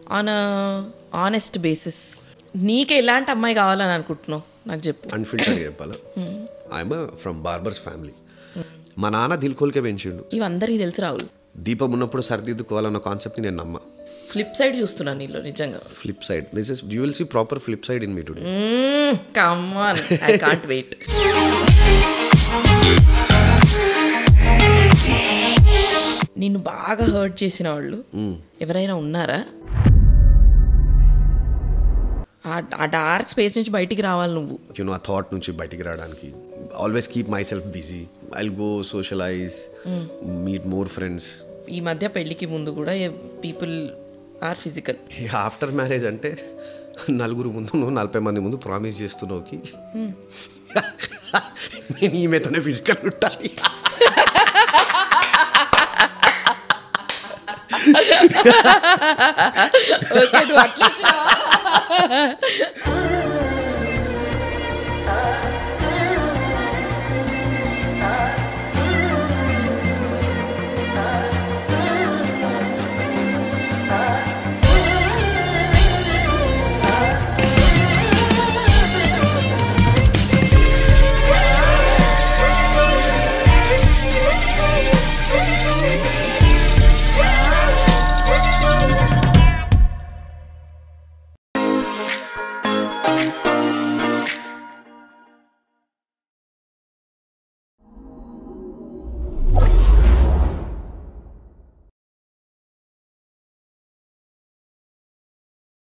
on honest basis నీకు ఎలాంటి అమ్మాయి కావాలని అనుకుంటున్నావు నాకు చెప్పు అన్ఫిల్టర్గా చెప్పాలా ఐఎమ్ ఫ్రమ్ బార్బర్స్ ఫ్యామిలీ మా నాన్న దిల్కోల్కే పెంచిండు ఇవి అందరికీ తెలుసు రాహుల్ దీపం ఉన్నప్పుడు సరిదిద్దుకోవాలన్న కాన్సెప్ట్ని నేను నమ్మ ఫ్లిప్ సైడ్ చూస్తున్నాను నీలో నిజంగా flip side this is you will see proper flip side in me today come on I can't wait నిన్ను బాగా హర్ట్ చేసిన వాళ్ళు ఎవరైనా ఉన్నారా ఆ- ఆ డార్క్ స్పేస్ నుంచి బయటికి రావాలి నువ్వు యూనో ఆ థాట్ నుంచి బయటికి రావడానికి always keep myself busy I go socialize meet more friends ఈ మధ్య పెళ్ళికి ముందు కూడా people are physical after marriage అంటే నలుగురు ముందు నువ్వు నలభై మంది ముందు ప్రామిస్ చేస్తున్నావుకి నేను ఈమెతోనే ఫిజికల్ ఉంటాయి ఓకే నువ్వు అట్లా